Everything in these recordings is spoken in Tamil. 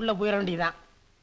உள்ள போயிட வேண்டியதான்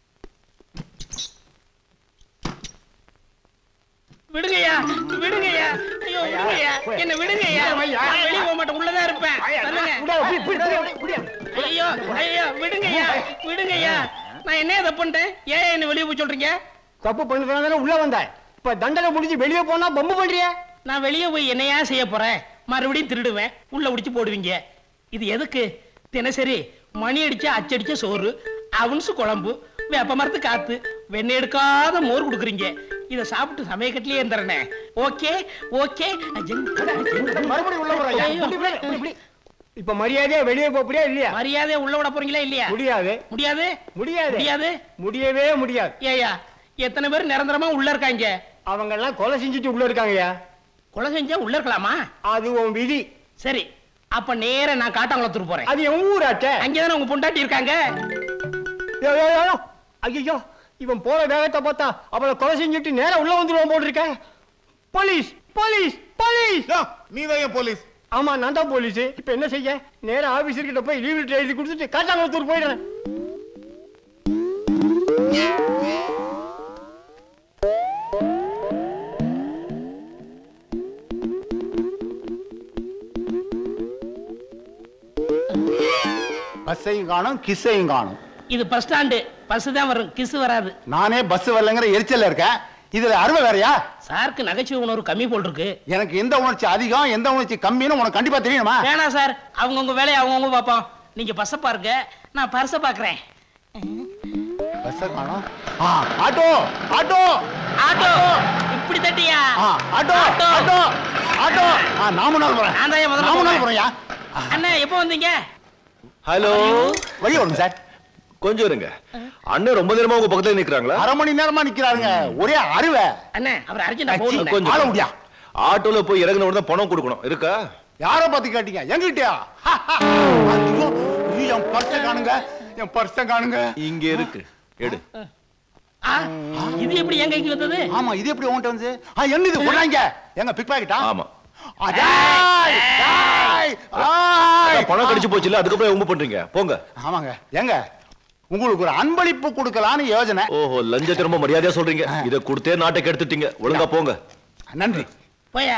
விடுங்கய்யா விடுங்கய்யா ஐயோ விடுங்கய்யா என்ன விடுங்கய்யா நான் வெளிய போக மாட்டேன் உள்ளதான் இருப்பேன் சொல்லுங்க ஐயோ ஐயோ விடுங்கய்யா விடுங்கய்யா நான் என்ன தப்பு பண்ணிட்டேன் ஏன் என்ன வெளிய போய் சொல்றீங்க தப்பு பண்ணதுனால உள்ள வந்த இப்ப தண்டனை முடிஞ்சு வெளியே போனா பம்பு பண்றிய நான் வெளியே போய் என்னையா செய்ய போறேன் மறுபடியும் திருடுவேன் உள்ள உடிச்சு போடுவீங்க இது எதுக்கு தினசரி மணி அடிச்ச அச்சடிச்ச சோறு அவன்சு குழம்பு வேப்ப மரத்து காத்து வெண்ணெய் எடுக்காத மோர் கொடுக்குறீங்க இத சாப்பிட்டு சமயக்கட்டிலே இருந்துறனே ஓகே ஓகே மறுபடியும் உள்ள போறாயா இப்படி, இப்படி, இப்படி, இப்படி. இப்ப மரியாதையா வெளியே போறியா இல்லையா மரியாதை உள்ள விட போறீங்களா இல்லையா முடியாது முடியாது முடியாது முடியாது முடியவே முடியாது ஏயா எத்தனை பேர் நிரந்தரமா உள்ள இருக்காங்க அவங்க எல்லாம் கொலை செஞ்சுட்டு உள்ள இருக்காங்கய்யா கொலை செஞ்சா உள்ள இருக்கலாமா அது உன் விதி சரி அப்ப நேரா நான் காட்டாங்குளத்தூர் போறேன் அது என் ஊராச்சே அங்கதானே உங்க பொண்டாட்டி இருக்காங்க ஐயோ இவன் போற வேகத்தை பார்த்தா அவளை கொலை செஞ்சுட்டு நேரா உள்ள வந்துருவான் போல் இருக்க போலீஸ் போலீஸ் போலீஸ் நீ தான் போலீஸ் ஆமா நான் தான் போலீஸ் இப்ப என்ன செய்ய நேரா ஆபீசர் கிட்ட போய் லீவ் லெட்டர் எழுதி கொடுத்துட்டு காட்டாங்குளத்தூர் போயிடுறேன் பஸ்ஸையும் காணும் கிஸ்ஸையும் காணும் இது பஸ் ஸ்டாண்டு பஸ் தான் வரும் கிஸ் வராது நானே பஸ் வரலங்கிற எரிச்சல்ல இருக்கேன் இதுல அருமை வேறயா சாருக்கு நகைச்சுவை உணர்வு கம்மி போல் இருக்கு எனக்கு எந்த உணர்ச்சி அதிகம் எந்த உணர்ச்சி கம்மின்னு உனக்கு கண்டிப்பா தெரியணுமா வேணாம் சார் அவங்கவுங்க வேலையை அவங்கவுங்க பார்ப்போம் நீங்க பஸ்ஸை பாருங்க நான் பர்ஸை பாக்குறேன் பஸ் காணும் ஆ, ஆட்டோ ஆட்டோ ஆட்டோ இப்படி தட்டியா ஆ, ஆட்டோ ஆட்டோ. ஆட்டோ ஆட்டோ ஆ, நாமநாள் போறேன் நான் தான் முதல்ல நாமநாள் போறேன். போறேன்யா அண்ணா எப்போ வந்தீங்க ஹலோ வழி வரும் சார் கொஞ்சம் இருங்க அண்ணன் ரொம்ப நேரமா உங்க பக்கத்துல நிக்கிறாங்களா அரை மணி நேரமா நிக்கிறாருங்க ஒரே அருவை அண்ணா அவர் அர்ஜென்டா கட்சி, போகணும் கொஞ்சம். ஆள முடியா? ஆட்டோல போய் இறங்கின உடனே பணம் கொடுக்கணும் இருக்கா யார பாத்து கேட்டீங்க எங்கிட்டயா ஐயோ, ஐயோ, என் பர்ஸ காணுங்க என் பர்ஸ காணுங்க இங்க இருக்கு எடு ஆ, இது எப்படி என் கைக்கு வந்தது ஆமா இது எப்படி உன்கிட்ட வந்து ஆ என்ன இது போடுறாங்க எங்க பிக் பாக்கெட்டா ஆமா அடாய் டேய், ஆய். அதான் பணம் கடிச்சு போச்சுல அதுக்கப்புறம் உங்க பண்றீங்க போங்க ஆமாங்க ஏங்க உங்களுக்கு ஒரு அன்பளிப்பு கொடுக்கலான்னு யோசனை ஓஹோ லஞ்சத்தை ரொம்ப மரியாதையா சொல்றீங்க இத கொடுத்தே நாட்டை கெடுத்துட்டீங்க ஒழுங்கா போங்க நன்றி போயா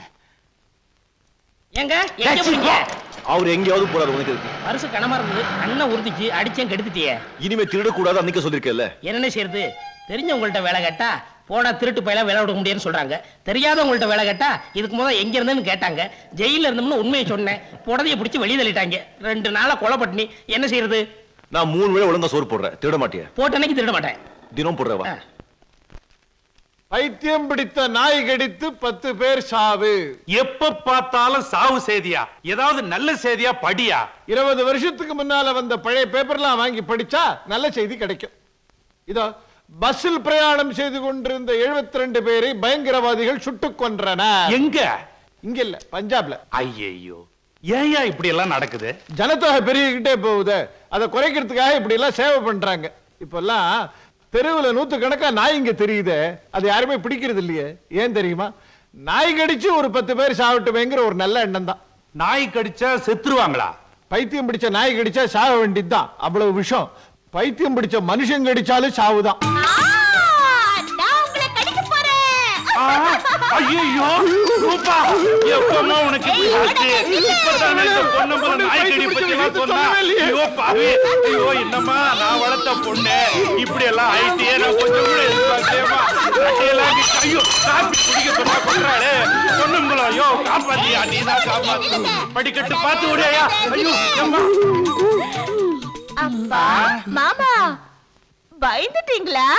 எங்க எங்க போறீங்க அவர் எங்கேயாவது போறாரு உனக்கு இருக்கு பரிசு கனமா இருந்தது அண்ணன் உறுதிச்சு அடிச்சேன் கெடுத்துட்டியே இனிமே திருடக்கூடாது அன்னைக்கு சொல்லிருக்கேல்ல என்னென்ன செய்யறது தெரிஞ்சவங்கள்ட்ட வேலை கேட்டா போனா திருட்டு பயில வேலை விட முடியும்னு சொல்றாங்க தெரியாதவங்கள்ட்ட வேலை கேட்டா இதுக்கு முதல்ல எங்க இருந்தேன்னு கேட்டாங்க ஜெயில இருந்தோம்னு உண்மையை சொன்னேன் புடதைய பிடிச்சி வெளியே தள்ளிட்டாங்க ரெண்டு நாளா கொலை பட்டினி என்ன செய்யறது நான் மூணு வேளை ஒழுங்கா சோறு போடுறேன் திருட மாட்டியா போட்ட அன்னைக்கு திருட மாட்டேன் தினம் போடுறவா ஆ. பைத்தியம் பிடித்த நாய் கடித்து பத்து பேர் சாவு எப்ப பார்த்தாலும் சாவு செய்தியா ஏதாவது நல்ல செய்தியா படியா இருபது வருஷத்துக்கு முன்னால வந்த பழைய பேப்பர்லாம் வாங்கி படிச்சா நல்ல செய்தி கிடைக்கும் இதோ பஸ்ஸில் பிரயாணம் செய்து கொண்டிருந்த 72 ரெண்டு பேரை பயங்கரவாதிகள் சுட்டுக் கொன்றனர் எங்க இங்க இல்ல பஞ்சாப்ல ஐயையோ ஏயா இப்படி எல்லாம் நடக்குது ஜனத்தொகை பெருகிக்கிட்டே போகுது அதை குறைக்கிறதுக்காக இப்படி எல்லாம் சேவை பண்றாங்க இப்பெல்லாம் தெருவுல நூத்து கணக்கா நாய் இங்க தெரியுதே அது யாருமே பிடிக்கிறது இல்லையே ஏன் தெரியுமா நாய் கடிச்சு ஒரு பத்து பேர் சாவட்டுமேங்கிற ஒரு நல்ல எண்ணம் தான் நாய் கடிச்சா செத்துருவாங்களா பைத்தியம் பிடிச்ச நாய் கடிச்சா சாக வேண்டியதுதான் அவ்வளவு விஷம் பைத்தியம் பிடிச்ச மனுஷன் கடிச்சாலும் சாவுதான் நான் உங்களை கடிக்க போறேன் ஐயோ ரூபா எப்பமா உனக்கு இப்படி ஆச்சு இப்பதானே இந்த பொன்னம்பல நாய்க்கடி பத்தி எல்லாம் சொன்னா ஐயோ பாவி ஐயோ என்னம்மா நான் வளர்த்த பொண்ணு இப்படி எல்லாம் ஆயிட்டியே நான் கொஞ்சம் கூட எதிர்பார்க்கலையேம்மா கட்டையெல்லாம் கி- ஐயோ காப்பி குடிக்க சொன்னா கொண்டாளே பொண்ணுங்களோ ஐயோ காப்பாத்தியா நீ தான் காப்பாத்து படிக்கட்டு பார்த்து விடையா ஐயோ அம்மா அப்பா மாமா பயந்துட்டீங்களா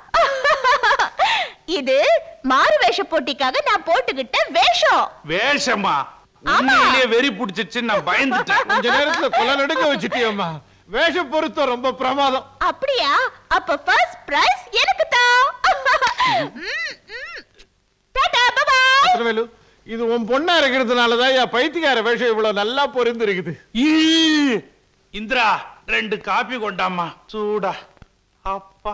இது மாறு வேஷ போட்டிக்காக நான் போட்டுக்கிட்ட வேஷம் வேஷமா உண்மையிலேயே வெறி பிடிச்சிச்சு நான் பயந்துட்டேன் கொஞ்ச நேரத்துல கொலை நடுங்க வச்சுட்டியம்மா வேஷ பொருத்தம் ரொம்ப பிரமாதம் அப்படியா அப்ப ஃபர்ஸ்ட் பிரைஸ் எனக்கு தான் டாடா பாய் அத்தனவேலு இது உன் பொண்ணா இருக்கிறதுனாலதான் என் பைத்தியக்கார வேஷம் இவ்வளவு நல்லா பொருந்து இருக்குது ஈ! இந்திரா ரெண்டு காப்பி கொண்டாமா சூடா அப்பா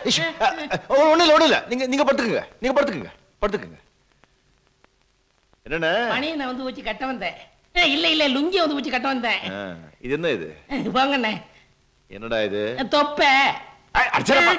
இஷ், அ, அ, ஒண்ணும் இல்ல ஒண்ணும் இல்ல நீங்க நீங்க படுத்துக்குங்க நீங்க படுத்துக்குங்க படுத்துக்குங்க என்னண்ணே பனியை நான் வந்து வச்சு கட்ட வந்தேன் ஏய், இல்ல இல்ல லுங்கி வந்து வச்சு கட்ட வந்தேன் ஆ, இது என்ன இது வாங்கண்ணே என்னடா இது தொப்ப அடிச்சிடப்பா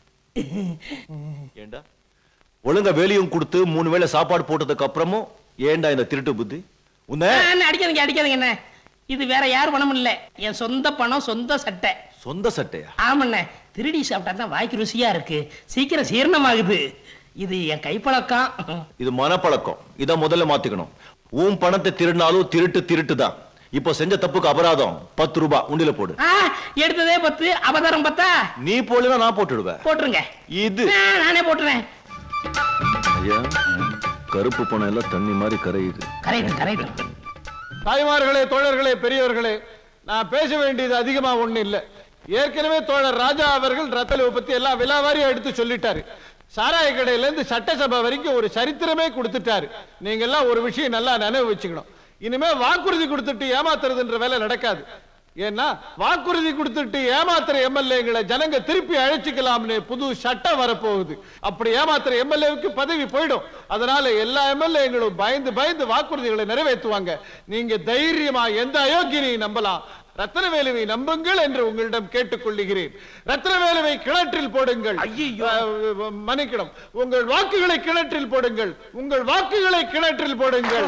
ஏண்டா ஒழுங்கா வேலையும் கொடுத்து மூணு வேளை சாப்பாடு போட்டதுக்கு அப்புறமும் ஏண்டா இந்த திருட்டு புத்தி உன்னை அண்ணே, அடிக்காதீங்க அடிக்காதீங்க என்ன இது வேற யார் பணமும் இல்ல என் சொந்த பணம் சொந்த சட்டை சொந்த சட்டையா ஆமாண்ணே திருடி சாப்பிட்டா தான் வாய்க்கு ருசியா இருக்கு சீக்கிரம் சீரணமாகுது இது என் கைப்பழக்கம் இது மனப்பழக்கம் இத முதல்ல மாத்திக்கணும் உன் பணத்தை திருடினாலும் திருட்டு திருட்டு தான் இப்போ செஞ்ச தப்புக்கு அபராதம் பத்து ரூபாய் உண்டில போடு ஆ, எடுத்ததே பத்து அவதாரம் பத்தா நீ போடலன்னா நான் போட்டுடுவேன் போட்டுருங்க இது ஆ, நானே போட்டுறேன் ஐயா கருப்பு பணம் எல்லாம் தண்ணி மாதிரி கரையுது கரெக்ட் கரெக்ட் தாய்மார்களே தோழர்களே பெரியவர்களே நான் பேச வேண்டியது அதிகமா ஒண்ணு இல்ல ஏற்கனவே தோழர் ராஜா அவர்கள் ரத்தலவை பத்தி எல்லாம் விலாவாரியா எடுத்து சொல்லிட்டாரு சாராய கடையில இருந்து சட்டசபை வரைக்கும் ஒரு சரித்திரமே கொடுத்துட்டாரு நீங்க எல்லாம் ஒரு விஷயம் நல்லா நினைவு வச்சுக்கணும் இனிமே வாக்குறுதி கொடுத்துட்டு ஏமாத்துறதுன்ற வேலை நடக்காது ஏன்னா வாக்குறுதி கொடுத்துட்டு ஏமாத்துற எம்எல்ஏங்களை ஜனங்க திருப்பி அழைச்சிக்கலாம்னு புது சட்டம் வரப்போகுது அப்படி ஏமாத்துற எம்எல்ஏவுக்கு பதவி போயிடும் அதனால எல்லா எம்எல்ஏங்களும் பயந்து பயந்து வாக்குறுதிகளை நிறைவேற்றுவாங்க நீங்க தைரியமா எந்த அயோக்கியனையும் நம்பலாம் ரத்னவேலுவை நம்புங்கள் என்று உங்களிடம் கேட்டுக்கொள்ளுகிறேன் ரத்னவேலுவை கிணற்றில் போடுங்கள் அஹ், மன்னிக்கணும் உங்கள் வாக்குகளை கிணற்றில் போடுங்கள் உங்கள் வாக்குகளை கிணற்றில் போடுங்கள்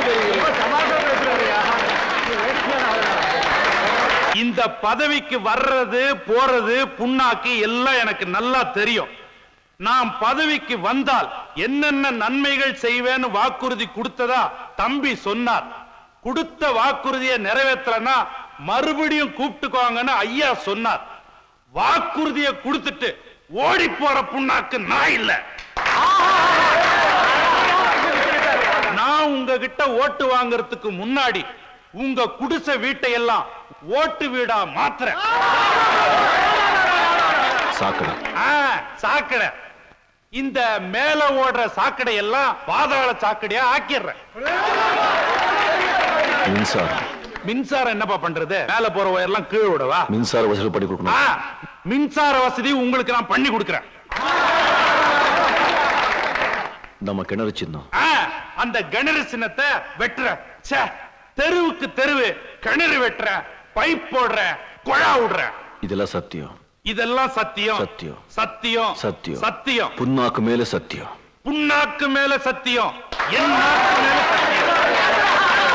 இந்த பதவிக்கு வர்றது போறது புண்ணாக்கு எல்லாம் எனக்கு நல்லா தெரியும் நான் பதவிக்கு வந்தால் என்னென்ன நன்மைகள் செய்வேன்னு வாக்குறுதி கொடுத்ததா தம்பி சொன்னார் கொடுத்த வாக்குறுதியை நிறைவேற்றலன்னா மறுபடியும் கூப்பிட்டுக்கோங்கன்னு ஐயா சொன்னார் வாக்குறுதியை கொடுத்துட்டு ஓடி போற புண்ணாக்கு நான் இல்ல நான் உங்ககிட்ட ஓட்டு வாங்குறதுக்கு முன்னாடி உங்க குடிசை வீட்டை எல்லாம் ஓட்டு வீடா மாத்துறேன் சாக்கடை ஆ, சாக்கடை இந்த மேல ஓடுற சாக்கடை எல்லாம் பாதாள சாக்கடையா ஆக்கிடுறேன் மின்சாரம் மின்சாரம் என்னப்பா பண்றது மேல போற ஒயர்லாம் கீழே விடவா மின்சார வசூல் பண்ணி ஆ, கொடுக்கணும் மின்சார வசதி உங்களுக்கு நான் பண்ணி கொடுக்கிறேன் நம்ம கிணறு சின்னம் ஆ, அந்த கிணறு சின்னத்தை வெட்டுறேன் ச்சே, தெருவுக்கு தெருவு கிணறு வெட்டுறேன் பைப் போடுறேன் குழா விடுறேன் இதெல்லாம் சத்தியம் இதெல்லாம் சத்தியம் சத்தியம். சத்தியம் சத்தியம் சத்தியம் புண்ணாக்கு மேல சத்தியம் புண்ணாக்கு மேல சத்தியம் என் நாக்கு மேல சத்தியம்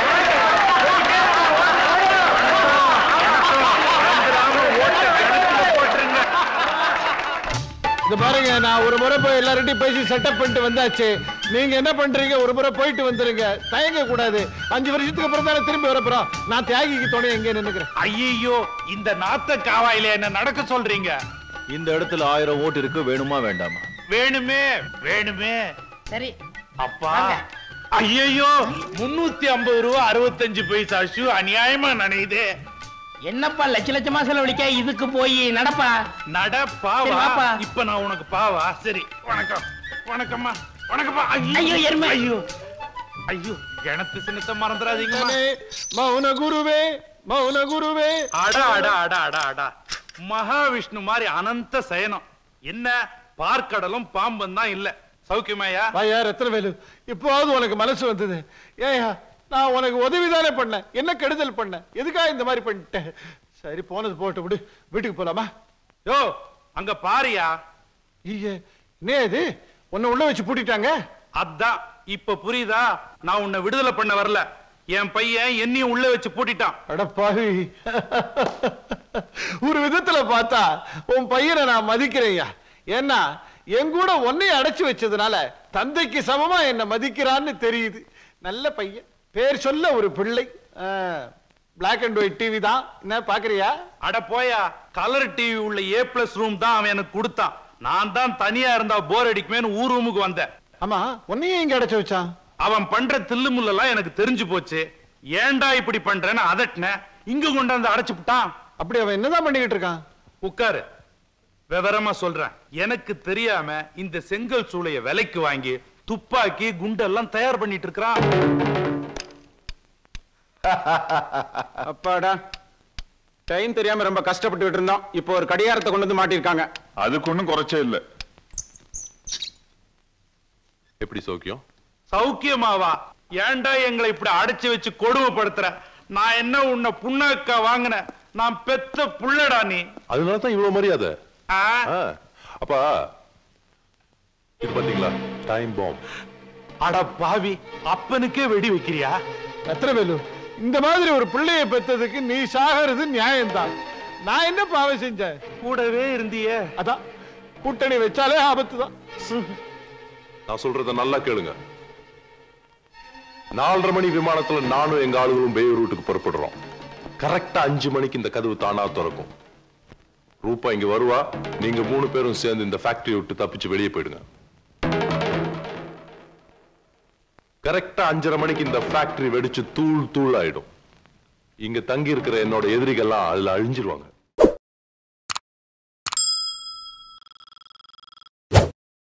மறந்துடாம ஓட்டை கிணத்துல போட்டுருங்க. இந்த பாருங்க நான் ஒரு முறை போய் எல்லார்கிட்டயும் பேசி செட்டப் பண்ணிட்டு வந்தாச்சு நீங்க என்ன பண்றீங்க ஒரு முறை போயிட்டு வந்துருங்க தயங்க கூடாது அஞ்சு வருஷத்துக்கு அப்புறம் தானே திரும்பி வரப்போறோம் நான் தியாகிக்கு துணை எங்க நின்னுக்கிறேன் ஐயையோ இந்த நாத்த காவாயில என்ன நடக்க சொல்றீங்க இந்த இடத்துல ஆயிரம் ஓட்டு இருக்கு வேணுமா வேண்டாமா வேணுமே வேணுமே சரி அப்பா வாங்க. ஐயையோ முன்னூத்தி ஐம்பது ரூபா அறுபத்தஞ்சு பைசா ஷூ அநியாயமா நனையுதே என்னப்பா லட்ச லட்சமா செலவழிக்க இதுக்கு போய் நடப்பா நடப்பா சரி, வா வாப்பா. இப்ப நான் உனக்கு பாவா சரி வணக்கம் வணக்கம்மா வணக்கம்மா ஐயோ, எருமை. ஐயோ ஐயோ கிணத்து சின்னத்தை மறந்துடாதீங்கம்மா நானே மௌன குருவே மௌன குருவே அடா அடா அடா அடா அடா மகாவிஷ்ணு மாதிரி அனந்த சயனம் என்ன பார்க்கடலும் பாம்பும் தான் இல்ல சௌக்கியமாயா வாயா ரத்னவேலு இப்போவாவது உனக்கு மனசு வந்தது ஏயா நான் உனக்கு உதவிதானே பண்ணேன் என்ன கெடுதல் பண்ணேன் எதுக்காக இந்த மாதிரி பண்ணிட்டேன் சரி போனது போட்டு விடு வீட்டுக்கு போலாமா யோ அங்க பாரியா ஐயே என்ன இது உன்னை உள்ள வச்சு பூட்டிட்டாங்க அதான் இப்ப புரியுதா நான் உன்னை விடுதலை பண்ண வரல என் பையன் என்னையும் உள்ள வச்சு பூட்டிட்டான் அடப்பாவி ஒரு விதத்துல பார்த்தா உன் பையனை நான் மதிக்கிறேன்யா ஏன்னா என் கூட உன்னைய அடைச்சு வச்சதுனால தந்தைக்கு சமமா என்ன மதிக்கிறான்னு தெரியுது நல்ல பையன் பேர் சொல்ல ஒரு பிள்ளை பிளாக் அண்ட் ஒயிட் டிவி தான் என்ன பாக்குறியா அட போயா கலர் டிவி உள்ள ஏ பிளஸ் ரூம் தான் அவன் எனக்கு கொடுத்தான் நான் தான் தனியா இருந்தா போர் அடிக்குமேன்னு ஊர் ரூமுக்கு வந்தேன் ஆமா உன்னையும் இங்க அடைச்சு வச்சான் அவன் பண்ற தில்லு முள்ளெல்லாம் எனக்கு தெரிஞ்சு போச்சு ஏன்டா இப்படி பண்றேன்னு அதட்டினேன் இங்க கொண்டாந்து அடைச்சு விட்டான் அப்படி அவன் என்னதான் பண்ணிக்கிட்டு இருக்கான் உட்காரு விவரமா சொல்றேன் எனக்கு தெரியாம இந்த செங்கல் சூளைய விலைக்கு வாங்கி துப்பாக்கி குண்டெல்லாம் தயார் பண்ணிட்டு இருக்கிறான் அப்பாடா டைம் தெரியாம ரொம்ப கஷ்டப்பட்டுட்டு இருந்தோம் இப்போ ஒரு கடிகாரத்தை கொண்டு வந்து மாட்டிருக்காங்க அதுக்கு ஒண்ணும் குறைச்சே இல்ல எப்படி சௌக்கியம் சௌக்கியமாவா ஏன்டா எங்களை இப்படி அடைச்சு வச்சு கொடுமைப்படுத்துற நான் என்ன உன்னை புண்ணாக்கா வாங்கினேன் நான் பெத்த புள்ளடா நீ அதனால தான் இவ்வளவு மரியாதை ஆ? ஆ, அப்பா இது பாத்தீங்களா டைம் பாம் அட பாவி அப்பனுக்கே வெடி வைக்கிறியா ரத்னவேலு இந்த மாதிரி ஒரு பிள்ளையை பெத்ததுக்கு நீ சாகிறது நியாயம்தான் நான் என்ன பாவம் செஞ்சேன் கூடவே இருந்தியே அதான் கூட்டணி வச்சாலே ஆபத்து தான் நான் சொல்றத நல்லா கேளுங்க நாலரை மணி விமானத்துல நானும் எங்க ஆளுகளும் பேயூர் ரூட்டுக்கு புறப்படுறோம் கரெக்டா அஞ்சு மணிக்கு இந்த கதவு தானா திறக்கும் ரூபா இங்க வருவா நீங்க மூணு பேரும் சேர்ந்து இந்த ஃபேக்டரி விட்டு தப்பிச்சு வெளியே போயிடுங்க கரெக்டா அஞ்சரை மணிக்கு இந்த ஃபேக்டரி வெடிச்சு தூள் தூள் ஆயிடும் இங்க தங்கி இருக்கிற என்னோட எதிரிகள்லாம் அதுல அழிஞ்சிருவாங்க